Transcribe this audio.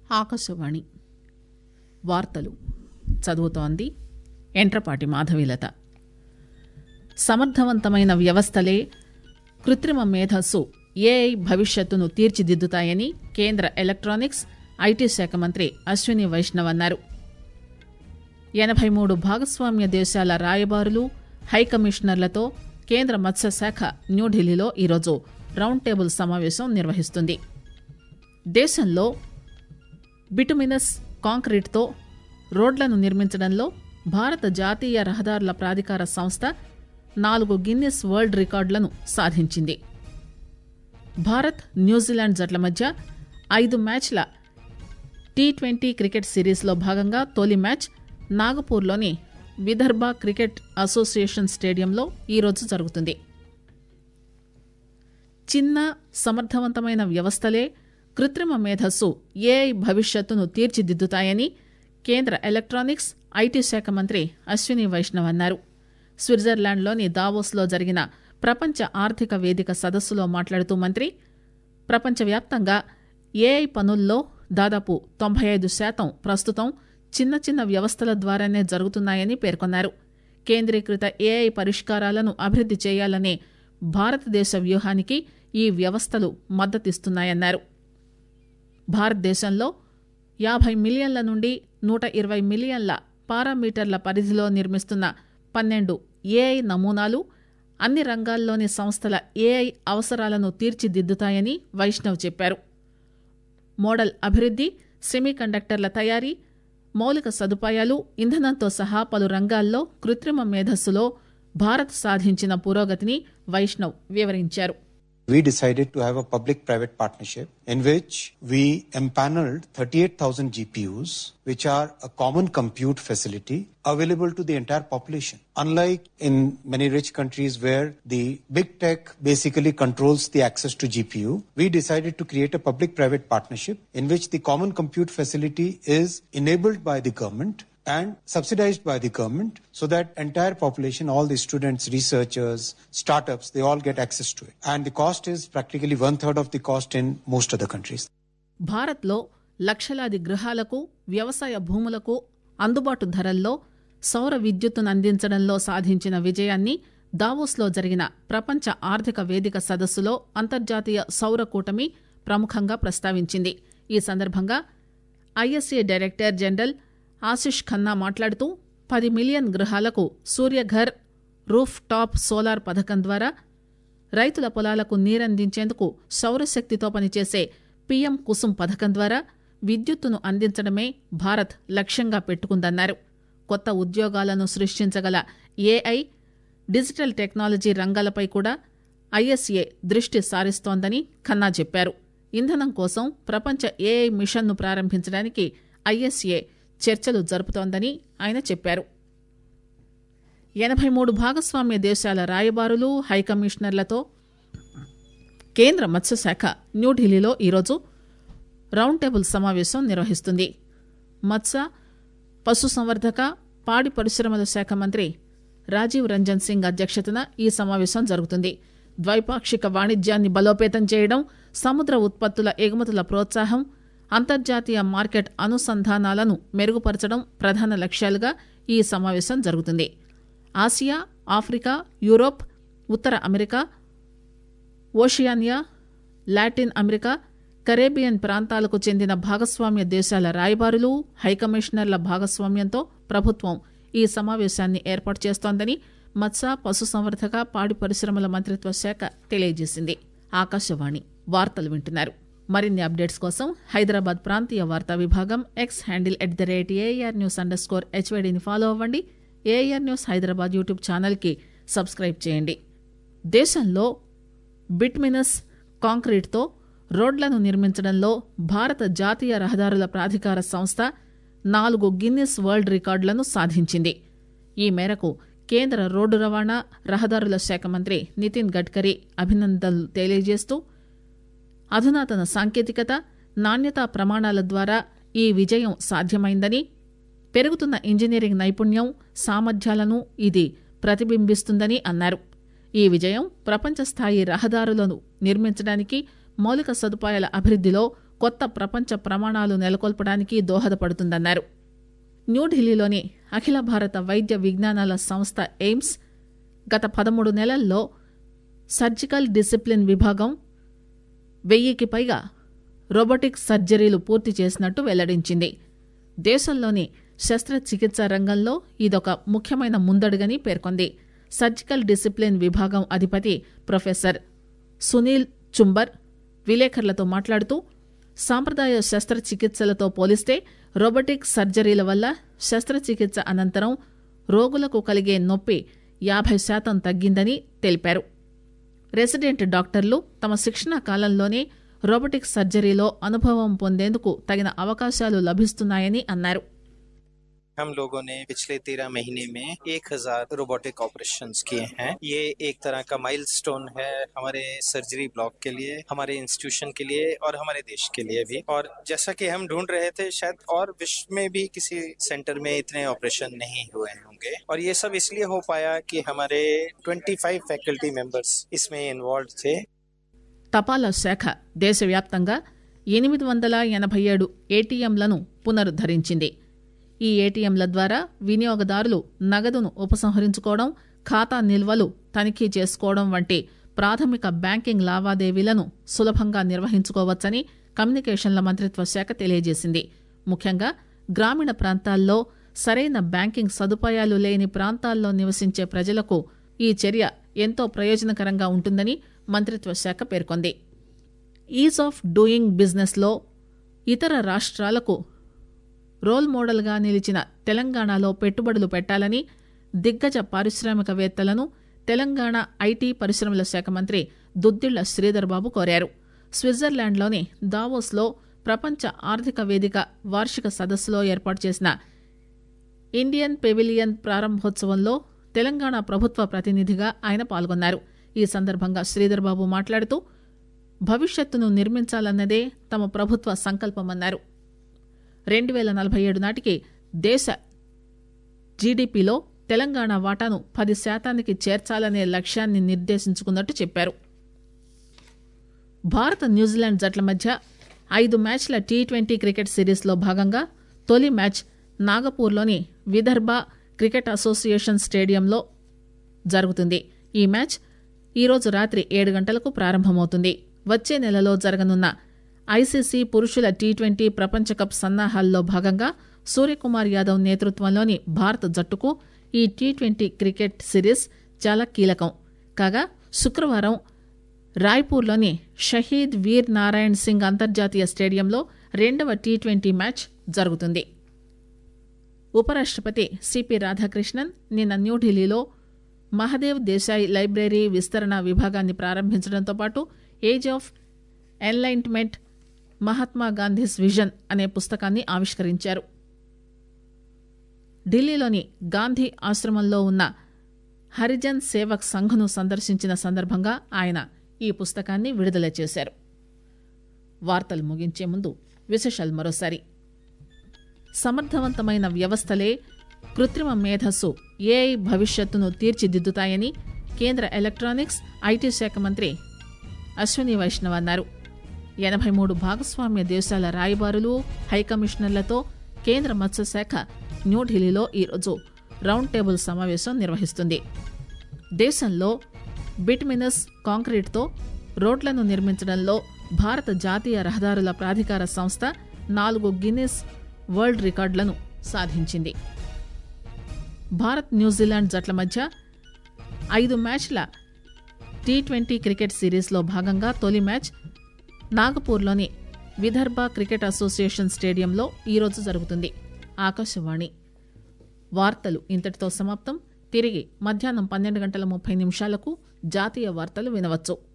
ఆకాశవాణి వార్తలు చదువుతోంది ఎంట్రపాటి మాధవీలత సమర్థవంతమైన వ్యవస్థలే కృత్రిమ మేధస్సు ఏఐ భవిష్యత్తును తీర్చిదిద్దుతాయని కేంద్ర ఎలక్ట్రానిక్స్ ఐటీ శాఖ మంత్రి అశ్విని వైష్ణవ్ అన్నారు ఎనభై మూడు భాగస్వామ్య దేశాల రాయబారులు హైకమిషనర్లతో కేంద్ర మత్స్యశాఖ న్యూఢిల్లీలో ఈరోజు రౌండ్ టేబుల్ సమావేశం నిర్వహిస్తుంది దేశంలో బిటుమినస్ కాంక్రీట్తో రోడ్లను నిర్మించడంలో భారత జాతీయ రహదారుల ప్రాధికార సంస్థ నాలుగు గిన్నెస్ వరల్డ్ రికార్డులను సాధించింది భారత్ న్యూజిలాండ్ జట్ల మధ్య ఐదు మ్యాచ్ల టీ ట్వంటీ క్రికెట్ సిరీస్లో భాగంగా తొలి మ్యాచ్ నాగపూర్లోని విదర్భ క్రికెట్ అసోసియేషన్ స్టేడియంలో ఈరోజు జరుగుతుంది చిన్న సమర్థవంతమైన వ్యవస్థలే కృత్రిమ మేధస్సు ఏఐ భవిష్యత్తును తీర్చిదిద్దుతాయని కేంద్ర ఎలక్ట్రానిక్స్ ఐటీ శాఖ మంత్రి అశ్విని వైష్ణవ్ అన్నారు స్విట్జర్లాండ్లోని దావోస్లో జరిగిన ప్రపంచ ఆర్థిక వేదిక సదస్సులో మాట్లాడుతూ మంత్రి ప్రపంచవ్యాప్తంగా ఏఐ పనుల్లో దాదాపు తొంభై ఐదు శాతం ప్రస్తుతం చిన్న చిన్న వ్యవస్థల ద్వారానే జరుగుతున్నాయని పేర్కొన్నారు కేంద్రీకృత ఏఐ పరిష్కారాలను అభివృద్ది చేయాలనే భారతదేశ వ్యూహానికి ఈ వ్యవస్థలు మద్దతిస్తున్నాయన్నారు భారతదేశంలో యాభై మిలియన్ల నుండి నూట ఇరవై మిలియన్ల పారామీటర్ల పరిధిలో నిర్మిస్తున్న పన్నెండు ఏఐ నమూనాలు అన్ని రంగాల్లోని సంస్థల ఏఐ అవసరాలను తీర్చిదిద్దుతాయని వైష్ణవ్ చెప్పారు మోడల్ అభివృద్ది సెమీకండక్టర్ల తయారీ మౌలిక సదుపాయాలు ఇంధనంతో సహా పలు రంగాల్లో కృత్రిమ మేధస్సులో భారత్ సాధించిన పురోగతిని వైష్ణవ్ వివరించారు we decided to have a public private partnership in which we empaneled 38,000 GPUs, which are a common compute facility available to the entire population. Unlike in many rich countries where the big tech basically controls the access to GPU, we decided to create a public private partnership in which the common compute facility is enabled by the government and subsidized by the government so that entire population all the students researchers startups they all get access to it and the cost is practically one third of the cost in most other countries భారత్లో లక్షలాది గృహాలకు వ్యవసాయ భూములకు అందుబాటు ధరల్లో సౌర విద్యుత్తును అందించడంలో సాధించిన విజయాన్ని దావోస్లో జరిగిన ప్రపంచ ఆర్థిక వేదిక సదస్సులో అంతర్జాతీయ సౌర కూటమి ప్రముఖంగా ప్రస్తావించింది ఈ సందర్భంగా ISA director general Ashish Khanna మాట్లాడుతూ పది మిలియన్ గృహాలకు సూర్యఘర్ రూఫ్ టాప్ సోలార్ పథకం ద్వారా రైతుల పొలాలకు నీరందించేందుకు సౌరశక్తితో పనిచేసే పీఎం కుసుమ్ పథకం ద్వారా విద్యుత్తును అందించడమే భారత్ లక్ష్యంగా పెట్టుకుందన్నారు కొత్త ఉద్యోగాలను సృష్టించగల ఏఐ డిజిటల్ టెక్నాలజీ రంగాలపై కూడా ఐఎస్ఏ దృష్టి సారిస్తోందని ఖన్నా చెప్పారు ఇంధనం కోసం ప్రపంచ ఏఐ మిషన్ను ప్రారంభించడానికి ఐఎస్ఏ చర్చలు జరుపుతోందని ఆయన చెప్పారు ఎనభై మూడు భాగస్వామ్య దేశాల రాయబారులు హైకమిషనర్లతో కేంద్ర మత్స్యశాఖ న్యూఢిల్లీలో ఈరోజు రౌండ్ టేబుల్ సమావేశం నిర్వహిస్తుంది మత్స్య పశుసంవర్ధక పాడి పరిశ్రమల శాఖ మంత్రి రాజీవ్ రంజన్ సింగ్ అధ్యక్షతన ఈ సమావేశం జరుగుతుంది ద్వైపాక్షిక వాణిజ్యాన్ని బలోపేతం చేయడం సముద్ర ఉత్పత్తుల ఎగుమతుల ప్రోత్సాహం అంతర్జాతీయ మార్కెట్ అనుసంధానాలను మెరుగుపరచడం ప్రధాన లక్ష్యాలుగా ఈ సమావేశం జరుగుతుంది ఆసియా ఆఫ్రికా యూరోప్ ఉత్తర America Oceania Latin America Caribbean ప్రాంతాలకు చెందిన భాగస్వామ్య దేశాల రాయబారులు హైకమిషనర్ల భాగస్వామ్యంతో ప్రభుత్వం ఈ సమావేశాన్ని ఏర్పాటు చేస్తోందని మత్స్య పశుసంవర్ధక పాడి పరిశ్రమల మంత్రిత్వ శాఖ తెలియజేసింది ఆకాశవాణి వార్తలు వింటున్నారు మరిన్ని అప్డేట్స్ కోసం హైదరాబాద్ ప్రాంతీయ వార్తా విభాగం X handle at the rate AIR news underscore స్కోర్ హెచ్వైడీని ఫాలో అవ్వండి ఏఆర్ న్యూస్ హైదరాబాద్ యూట్యూబ్ ఛానల్కి సబ్స్క్రైబ్ చేయండి దేశంలో బిట్మినస్ కాంక్రీట్తో రోడ్లను నిర్మించడంలో భారత జాతీయ రహదారుల ప్రాధికార సంస్థ నాలుగు గిన్నెస్ వరల్డ్ రికార్డులను సాధించింది ఈ మేరకు కేంద్ర రోడ్డు రవాణా రహదారుల శాఖ మంత్రి నితిన్ గడ్కరీ అభినందనలు తెలియజేస్తూ అధునాతన సాంకేతికత నాణ్యతా ప్రమాణాల ద్వారా ఈ విజయం సాధ్యమైందని పెరుగుతున్న ఇంజనీరింగ్ నైపుణ్యం సామర్థ్యాలను ఇది ప్రతిబింబిస్తుందని అన్నారు ఈ విజయం ప్రపంచ స్థాయి రహదారులను నిర్మించడానికి మౌలిక సదుపాయాల అభివృద్దిలో కొత్త ప్రపంచ ప్రమాణాలు నెలకొల్పడానికి దోహదపడుతుందన్నారు న్యూఢిల్లీలోని అఖిల భారత వైద్య విజ్ఞానాల సంస్థ ఎయిమ్స్ గత పదమూడు నెలల్లో సర్జికల్ డిసిప్లిన్ విభాగం వెయ్యికి పైగా రోబోటిక్ సర్జరీలు పూర్తి చేసినట్టు వెల్లడించింది దేశంలోని శస్త్రచికిత్స రంగంలో ఇదొక ముఖ్యమైన ముందడుగని పేర్కొంది సర్జికల్ డిసిప్లిన్ విభాగం అధిపతి ప్రొఫెసర్ సునీల్ చుంబర్ విలేకరులతో మాట్లాడుతూ సాంప్రదాయ శస్త్రచికిత్సలతో పోలిస్తే రోబోటిక్ సర్జరీల వల్ల శస్త్రచికిత్స అనంతరం రోగులకు కలిగే నొప్పి యాభై శాతం తగ్గిందని తెలిపారు రెసిడెంట్ డాక్టర్లు తమ శిక్షణ కాలంలోనే రోబోటిక్ సర్జరీలో అనుభవం పొందేందుకు తగిన అవకాశాలు లభిస్తున్నాయని అన్నారు हम लोगों ने पिछले तेरह महीने में एक हजार रोबोटिक ऑपरेशन किए हैं ये एक तरह का माइलस्टोन है हमारे सर्जरी ब्लॉक के लिए हमारे इंस्टीट्यूशन के लिए और हमारे देश के लिए भी और जैसा कि हम ढूंढ रहे थे शायद और विश्व में भी किसी सेंटर में इतने ऑपरेशन नहीं हुए होंगे और ये सब इसलिए हो पाया कि हमारे 25 फैकल्टी मेंबर्स इसमें इन्वॉल्व थे తపాలా శాఖ దేశవ్యాప్తంగా ఎనిమిది వందల ఎనభై ఏడు ఏటీఎంలను పునరుద్దరించింది ఈ ఏటీఎంల ద్వారా వినియోగదారులు నగదును ఉపసంహరించుకోవడం ఖాతా నిల్వలు తనిఖీ చేసుకోవడం వంటి ప్రాథమిక బ్యాంకింగ్ లావాదేవీలను సులభంగా నిర్వహించుకోవచ్చని కమ్యూనికేషన్ల మంత్రిత్వ శాఖ తెలియజేసింది ముఖ్యంగా గ్రామీణ ప్రాంతాల్లో సరైన బ్యాంకింగ్ సదుపాయాలు లేని ప్రాంతాల్లో నివసించే ప్రజలకు ఈ చర్య ఎంతో ప్రయోజనకరంగా ఉంటుందని మంత్రిత్వ శాఖ పేర్కొంది ఈజ్ ఆఫ్ డూయింగ్ బిజినెస్లో ఇతర రాష్ట్రాలకు రోల్ మోడల్గా నిలిచిన తెలంగాణలో పెట్టుబడులు పెట్టాలని దిగ్గజ పారిశ్రామికవేత్తలను తెలంగాణ ఐటీ పరిశ్రమల శాఖ మంత్రి దుద్దిళ్ల శ్రీధర్ బాబు కోరారు స్విట్జర్లాండ్లోని దావోస్లో ప్రపంచ ఆర్థిక వేదిక వార్షిక సదస్సులో ఏర్పాటు చేసిన ఇండియన్ పెవిలియన్ ప్రారంభోత్సవంలో తెలంగాణ ప్రభుత్వ ప్రతినిధిగా ఆయన పాల్గొన్నారు ఈ సందర్భంగా శ్రీధర్ బాబు మాట్లాడుతూ భవిష్యత్తును నిర్మించాలన్నదే తమ ప్రభుత్వ సంకల్పమన్నారు రెండు వేల నలభై ఏడు నాటికి దేశ జీడీపీలో తెలంగాణ వాటాను పది శాతానికి చేర్చాలనే లక్ష్యాన్ని నిర్దేశించుకున్నట్టు చెప్పారు భారత్ న్యూజిలాండ్ జట్ల మధ్య ఐదు మ్యాచ్ల టీ ట్వంటీ క్రికెట్ సిరీస్లో భాగంగా తొలి మ్యాచ్ నాగపూర్లోని విదర్భ క్రికెట్ అసోసియేషన్ స్టేడియంలో జరుగుతుంది ఈ మ్యాచ్ ఈరోజు రాత్రి ఏడు గంటలకు ప్రారంభమవుతుంది వచ్చే నెలలో జరగనున్న ఐసీసీ పురుషుల టీ ట్వంటీ ప్రపంచ కప్ సన్నాహాల్లో భాగంగా సూర్యకుమార్ యాదవ్ నేతృత్వంలోని భారత జట్టుకు ఈ టీ ట్వంటీ క్రికెట్ సిరీస్ చాలా కీలకం కాగా శుక్రవారం రాయ్పూర్లోని షహీద్ వీర్ నారాయణ్ సింగ్ అంతర్జాతీయ స్టేడియంలో రెండవ టీ ట్వంటీ మ్యాచ్ జరుగుతుంది ఉపరాష్టపతి సిపి రాధాకృష్ణన్ నిన్న న్యూఢిల్లీలో మహదేవ్ దేశాయ్ లైబ్రరీ విస్తరణ విభాగాన్ని ప్రారంభించడంతో పాటు age of enlightenment Mahatma Gandhi's vision అనే పుస్తకాన్ని ఆవిష్కరించారు ఢిల్లీలోని గాంధీ ఆశ్రమంలో ఉన్న హరిజన్ సేవక్ సంఘ్ను సందర్శించిన సందర్భంగా ఆయన ఈ పుస్తకాన్ని విడుదల చేశారు వార్తలు ముగించే ముందు విశేషాలు మరోసారి సమర్థవంతమైన వ్యవస్థలే కృత్రిమ మేధస్సు ఏఐ భవిష్యత్తును తీర్చిదిద్దుతాయని కేంద్ర ఎలక్ట్రానిక్స్ ఐటీ శాఖ మంత్రి అశ్విని వైష్ణవ్ అన్నారు ఎనభై మూడు భాగస్వామ్య దేశాల రాయబారులు హైకమిషనర్లతో కేంద్ర మత్స్యశాఖ న్యూఢిల్లీలో ఈరోజు రౌండ్ టేబుల్ సమావేశం నిర్వహిస్తుంది దేశంలో బిట్మినస్ కాంక్రీట్తో రోడ్లను నిర్మించడంలో భారత జాతీయ రహదారుల ప్రాధికార సంస్థ నాలుగు గిన్నెస్ వరల్డ్ రికార్డులను సాధించింది భారత్ న్యూజిలాండ్ జట్ల మధ్య ఐదు మ్యాచ్ల టీ ట్వంటీ క్రికెట్ సిరీస్లో భాగంగా తొలి మ్యాచ్ నాగపూర్లోని విదర్భ క్రికెట్ అసోసియేషన్ స్టేడియంలో ఈరోజు జరుగుతుంది ఆకాశవాణి వార్తలు ఇంతటితో సమాప్తం తిరిగి మధ్యాహ్నం పన్నెండు గంటల ముప్పై నిమిషాలకు జాతీయ వార్తలు వినవచ్చు